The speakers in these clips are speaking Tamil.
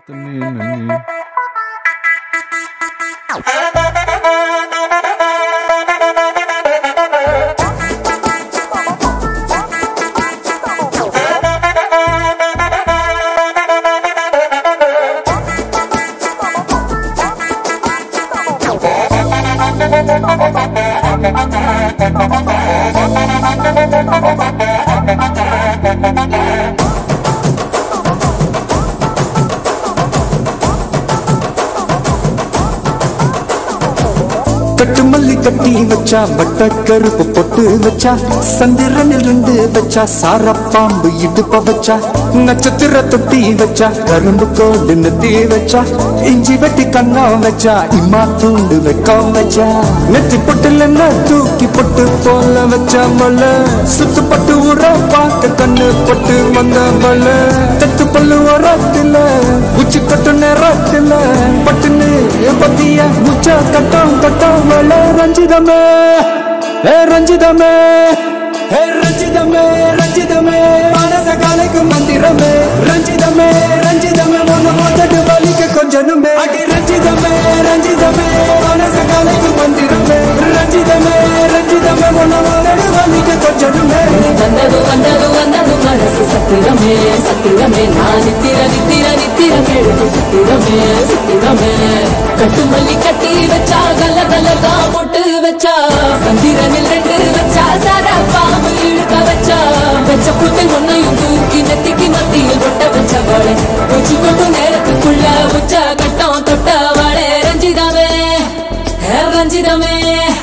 கட்டு மல்லி கட்டி வச்சா வட்ட கருப்பு பொட்டு வச்சா சந்திரனில் ரெண்டு வச்சா சாரப்பாம்பு இடுப்ப வச்சா நட்சத்திர தொட்டி வச்சா கரும்பு கோடு நெத்தி வச்சா இஞ்சி வெட்டி கண்ணா வச்சா இம்மா தூண்டு வெக்கம் வச்சா நெத்தி பொட்டுல தூக்கி பொட்டு போல வச்சா மல சுத்து பட்டு உர பார்க்க கண்ணு பொட்டு வந்த மல தத்து பல்லு உரத்துல உச்சி கட்டு நேரத்துல பட்டுன்னு பத்திய முச்ச கட்டம் கட்டம் மல ரஞ்சிதமே ஏ ரஞ்சிதமே ஏ ரஞ்சிதமே ரஞ்சிதமே மனச கலைக்கு மந்திரமே ரஞ்சிதமே ரஞ்சிதமே ஒன்னு மோதட்டு வலிக்கு கொஞ்சனுமே அடி ரஞ்சிதமே ரஞ்சிதமே மனச கலைக்கு மந்திரமே ரஞ்சிதமே ரஞ்சிதமே ஒன்னு மோதட்டு வலிக்கு கொஞ்சனுமே வந்தது வந்தது வந்தது மனசு சத்திரமே சத்திரமே நான் நித்திர நித்திர நித்திரம் எழுது சத்திரமே சத்திரமே கட்டு மல்லி கட்டி வச்சா கல்ல கல்ல தான் போட்டு வச்சா சந்திரனில் ரெண்டு வச்சா சார பாம்பு இழுக்க வச்சா வச்ச புட்டு ஒன்னையும் தூக்கி நெத்திக்கு மத்தியில் ஒட்ட வச்சவளே உச்சி கொட்டு நேரத்துக்குள்ள உச்ச கட்டம் தொட்டவளே ரஞ்சிதமே ஹே ரஞ்சிதமே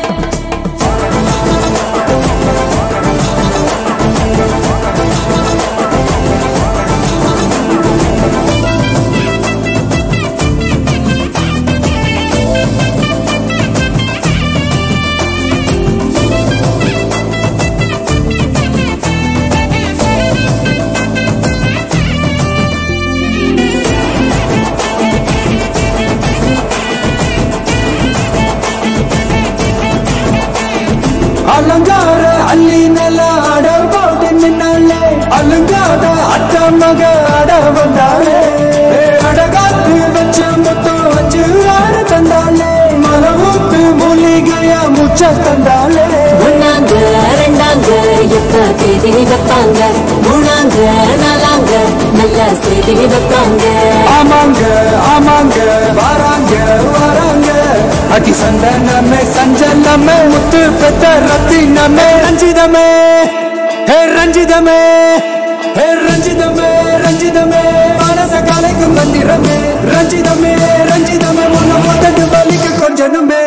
அலங்கார அள்ளி நில அட போட்டு நின்னாலே அலங்காத அத்த மக அட வந்தாலே ஏ, அடகாத்து வச்ச மொத்தம் வச்சு ஆட தந்தாலே மலமூத்து மூலிகையா முச்ச தந்தாலே ஒன்னாங்க ரெண்டாங்க எப்ப தேதி வைப்பாங்க மூணாங்க நாலாங்க நல்ல செய்தி வைப்பாங்க ஆமாங்க ஆமாங்க வராங்க வராங்க அடி சந்தனமே சஞ்சலமே முத்து பெத்த ரத்தினமே ரஞ்சிதமே ஹே ரஞ்சிதமே ஹே ரஞ்சிதமே ரஞ்சிதமே மனச கலைக்கு மந்திரமே ரஞ்சிதமே ரஞ்சிதமே உன்னை மொத்தட்டு வலிக்கு கொஞ்சனுமே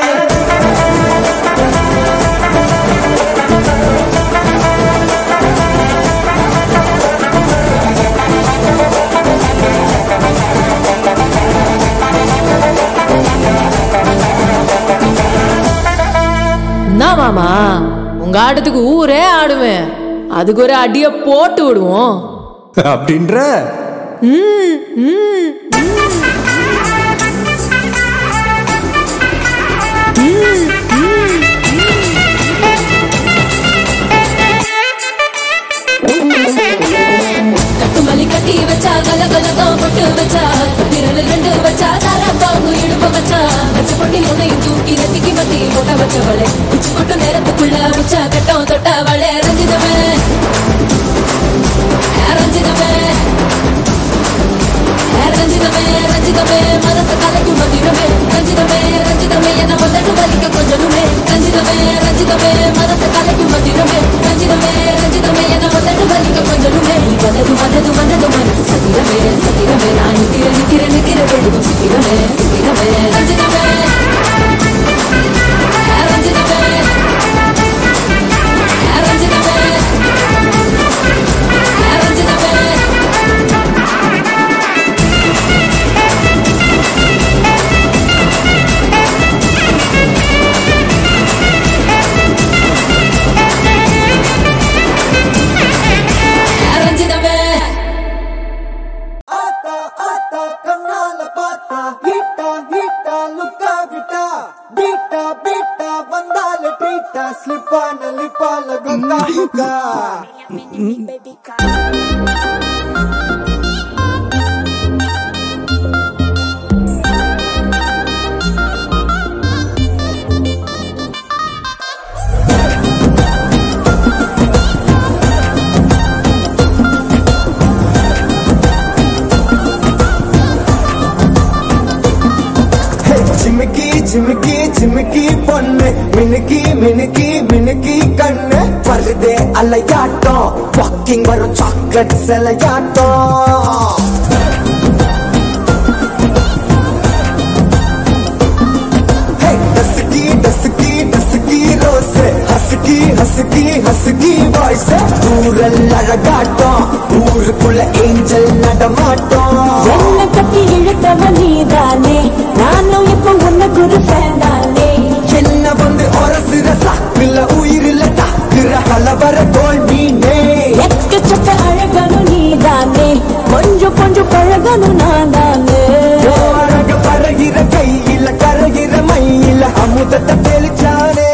என்ன மாமா உங்க ஆட்டத்துக்கு ஊரே ஆடுவேன் அதுக்கு ஒரு அடிய போட்டு விடுவோம் அப்படின்ற கட்டுமல்லி கட்டி வச்சா கல கலகம் போட்டு வச்சா சத்திரல் ரெண்டு வச்சா சாரா பாம்பு இடுப்ப வச்சா வச்ச பொட்டி உன்னையும் தூக்கி நெத்திக்கு மத்தி போட்ட வச்சவளே உச்சி கொட்டு நேரத்துக்குள்ள உச்ச கட்டம் தொட்டவளே ரஞ்சிதமே ரஞ்சிதமே ரஞ்சிதமே ரஞ்சிதமே மனச கலைக்கும் மந்திரமே ரஞ்சிதமே ரஞ்சிதமே என்ன முதட்டு வலிக்க கொஞ்சனுமே ரஞ்சிதமே ரஞ்சிதமே மனச கலைக்கும் மந்திரமே ரஞ்சிதமே ரஞ்சிதமே என்ன முதட்டு வலிக்க கொஞ்சனுமே வந்தது வந்தது வந்தது மனசு சத்திரமே சத்திரமே நான் நிக்கிற நிக்கிற நிக்கிற வெளுக்கும் சித்திரமே சித்திரமே ரஞ்சிதமே ரஞ்சிதமே ரஞ்சிதமே ரஞ்சிதமே ரஞ்சிதமே ஆத்தா ஆத்தா கண்ணால பார்த்தா ஹீட்டா ஹீட்டா லுக்கா விட்டா பீட்டா பீட்டா வந்தால ட்ரீட்டா ஸ்லிப்பான லிப்பால கொக்கா ஹுக்கா ஜிமிக்கி பொண்ணு மினுக்கி மினுக்கி மினுக்கி கண்ணு வருதே அலையாட்டம் வாக்கிங் வரும் சாக்லேட் சிலையாட்டம் Hey, டசுக்கி டசுக்கி டசுக்கி ரோஸ் ஹசுக்கி ஹசுக்கி ஹசுக்கி வாய்ஸ் ஊரல் அழகாட்டம் ஊருக்குள்ள ஏஞ்சல் நடமாட்டம் என்ன கட்டி இழுத்தவ நீதானே நானும் இப்போ உன்ன குரு தானே என்ன வந்து ஒரசுற சாக்குல உயிரில தாக்குற கலவர தோல் மீனே எக்கச்சக்க அழகனும் நீதானே கொஞ்சம் கொஞ்சம் பழகனும் நான் தானே ஓ அழக பறகிற கையில கரகிற மயில அமுதத்தை தெளிச்சானே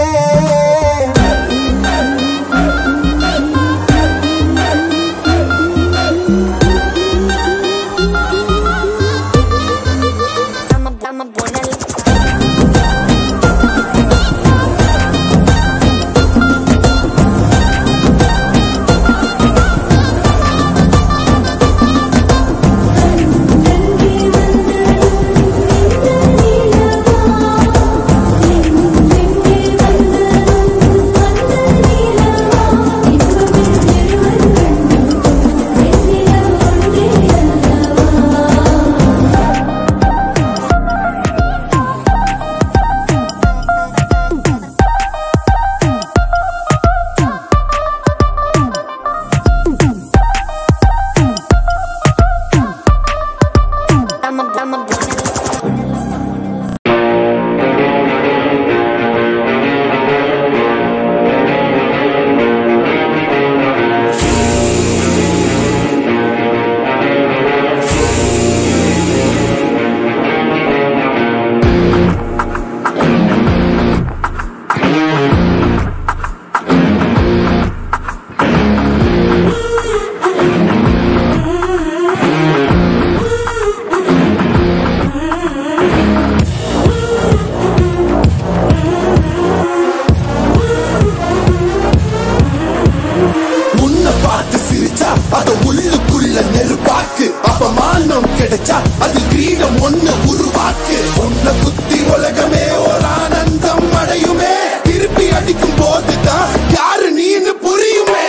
உன்னை பார்த்து சிரிச்சா அத உள்ளுக்குள்ள நெருப்பாக்கு அப்பமானம் கிடைச்சா அது கிரீடம் ஒண்ணு உருவாக்கு உன்னை குத்தி உலகமே ஒரு ஆனந்தம் அடையுமே திருப்பி அடிக்கும் போதுதான் யாரு நீன்னு புரியுமே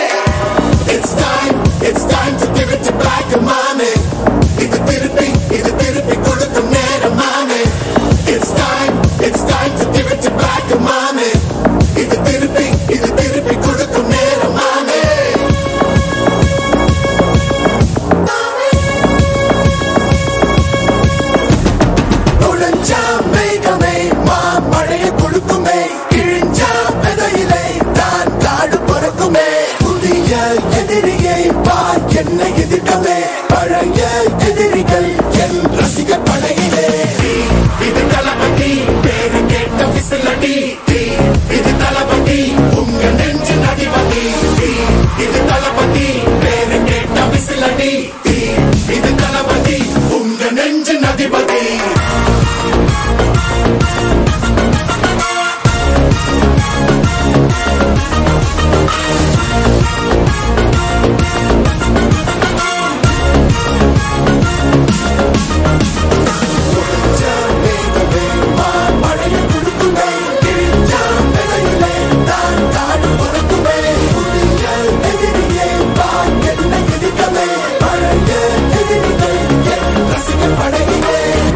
It's time, it's time to give it to back, mommy. இது திருப்பி, இது திருப்பி கொடுக்கும் நேரம், mommy. It's time, it's time to give it to back, mommy. இது திருப்பி, இது திருப்பி கொடுக்கும் நேரம், mommy. நுழைஞ்சா மேகமே மாமழையை கொடுக்குமே கிழிஞ்சா விதையிலே தான் காடு பிறக்குமே புதிய எதிரியை பார் என்ன எதிர்க்கவே பழைய எதிரிகள் என் ரசிக படையிலே இது தளபதி பேரு கேட்ட விசிலடி இது தளபதி உங்க நெஞ்சு நடிபதி இது தளபதி பேரு கேட்ட விசிலடி இது தளபதி உங்க நெஞ்சு நதிபதி மழையை கொடுக்குமே கிழிஞ்சா விதையிலே தான் காடு பிறக்குமே புதிய எதிரியை பார் என்ன எதிர்க்கவே பழைய எதிரிகள் என் ரசிக படையிலே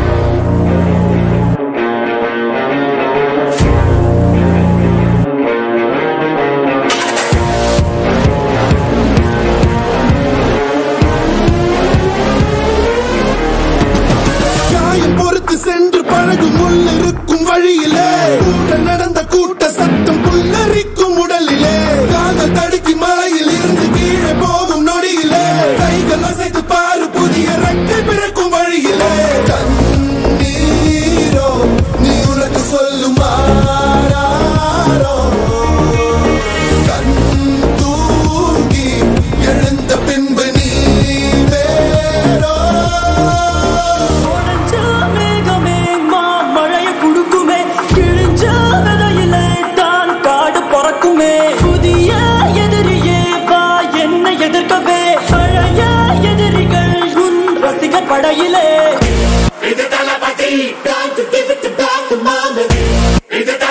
காயம் பொறுத்து சென்று பழகும் முள் இருக்கும் வழியிலே கூட நடந்த கூட்ட சத்தம் புல்லரிக்கும் உடலிலே காதல் தடுக்கி மலையில் இருந்து கீழே போகும் நொடியிலே கைகள் அசைத்து பாரு புதிய ரெக்கை பிறக்கும் வழியிலே கண்ணீரோ நீ உனக்கு சொல்லும் ஆராரோ கண் தூங்கி எழுந்த பின்பு நீ வேறோ மேகமே மாமழைய குடுக்குமே கிழிஞ்ச விதையிலே தான் காடு பறக்குமே புதிய எதிரியே வா என்ன எதிர்க்கவே பழைய எதிரிகள் உன் ரசிகர் படையிலே இது தளபதி time to give it to back to mama இது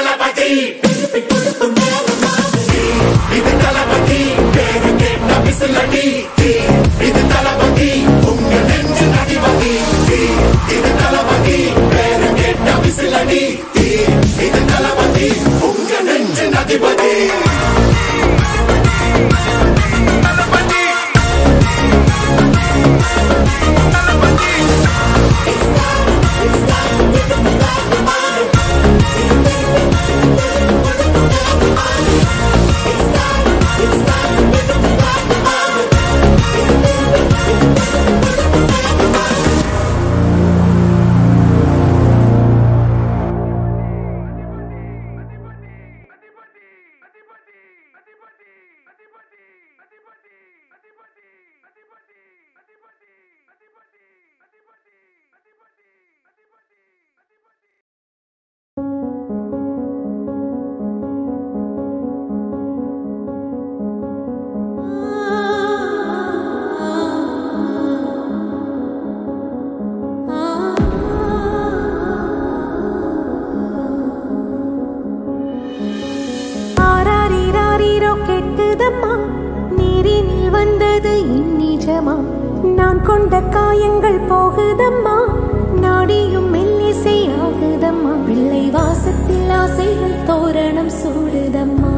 உங்க நெஞ்சு நடிபதி இது தளபதி பேரு கேட்ட விசிலடி இது தளபதி உங்க நெஞ்சு நதிபதி ஆராரிராரிரோ கேட்குதம்மா நீரினில் வந்தது இந்நிஜமா நான் கொண்ட காயங்கள் போகுதம்மா நாடியும் மெல்லிசை ஆகுதம்மா பிள்ளை வாசத்தில் ஆசைகள் தோரணம் சூடுதம்மா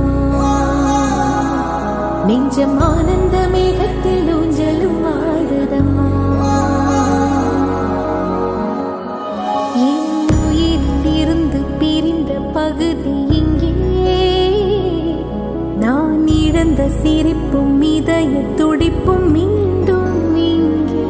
நெஞ்சம் ஆனந்த மேகத்தில் ஊஞ்சலும் ஆடுதம்மா என் உயிரிலிருந்து பிரிந்த பகுதி இங்கே நான் இழந்த சிரிப்பும் இதய துடிப்பும் மீண்டும் இங்கே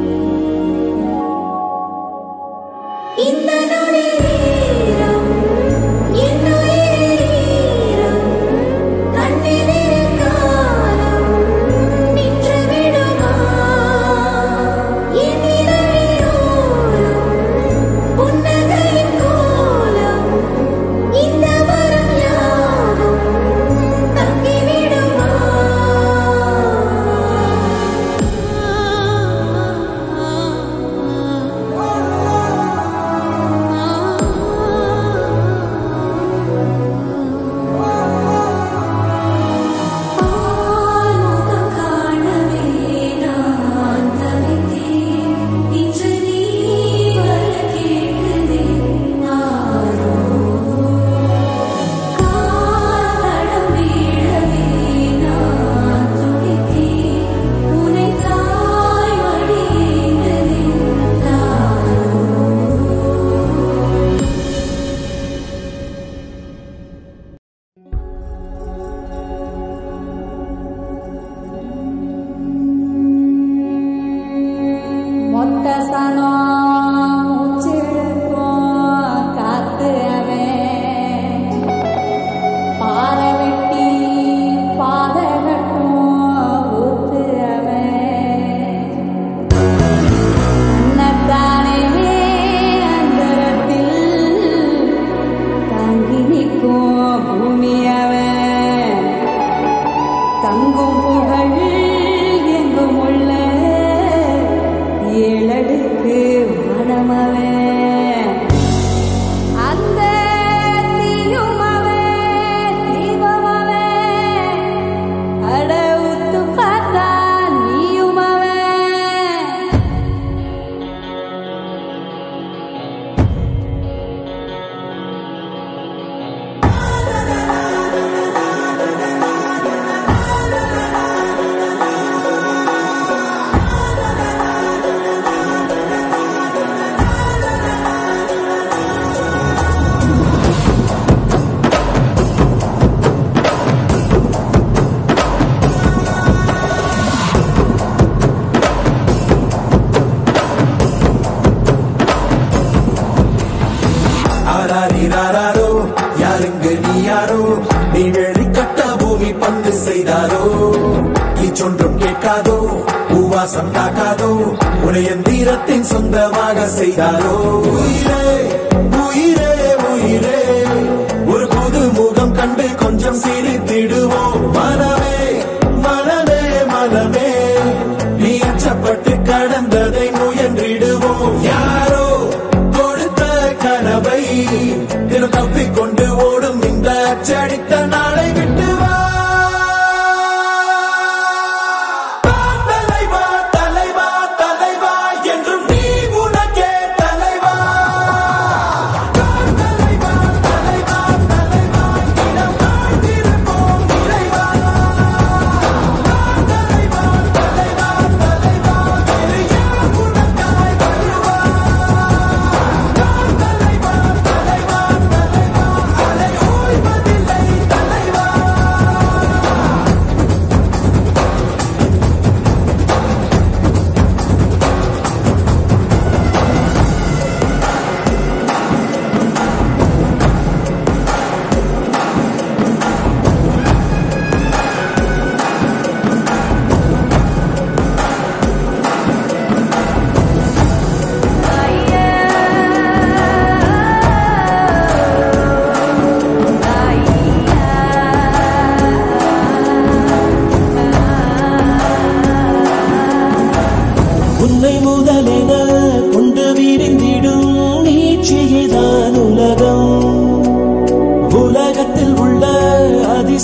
இந்த நொடி நேரம், என் உயிர் ஈரம், கண்ணிலே காலம் நின்று விடுமா? என் இதழினோரம் புன்னகையின் கோலம் இந்த வரம் யாவும் தங்கிவிடுமா ஆன்முகம் காணவே நான் தவித்தேன் இன்று நீ வர கேட்குதே ஆரோ காதடம் வீழவே நான் துடித்தேன் உனை தாய் மடியினதே தாரோ மொத்த சனம் மூச்சிழுக்கும் காத்து அவன் பாறை வெட்டி பாதை கட்டும் ஊத்து அவன் தன்னைத்தானே அந்தரத்தில் தாங்கி நிற்கும் பூமி அவன் தங்கும் புகழ் எங்கும் உள்ள ஏழடுக்கு மனமவன் அந்த தீயும் அவன் தீபம் அவன் அட உத்து பார்த்தா நீயும் அவன் ஆராரிராரோ யாருங்க நீ யாரோ நீ வேலை கட்ட பூமி பங்கு செய்தாரோ நீ சொன்றும் கேட்காதோ பூவாசம் தாக்காதோ உடைய தீரத்தின் சொந்தமாக செய்தாரோ உயிரே உயிரே உயிரே ஒரு புது முகம் கண்டு கொஞ்சம் சிரித்திடுவோம் மனமே மனமே மனமே நீ அச்சப்பட்டு கடந்ததை முயன்றிடுவோம் யாரோ கொடுத்த கனவை தினம் தப்பிக்கொண்டு ஓடும் இந்த அச்சடித்த நாளை விட்டு வா தலைவா தலைவா தலைவா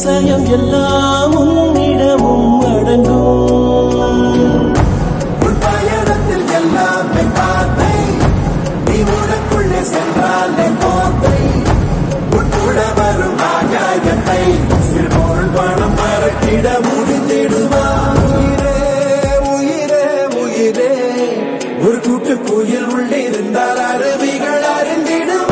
அதிசயம் எல்லாம் உன்னிடமும் அடங்கும் உன் பயணத்தில் எல்லாமே பார்த்தேன் நீ உனக்குள்ளே சென்றாலே போத்தை உன் கூட வரும் ஆகாயத்தை சிறுபொருள் பணம் மறக்கிட முடிந்திடுவா உயிரே உயிரே உயிரே ஒரு கூட்டு குயில் உள்ளிருந்தால் அருவிகள் அறிந்திடுவா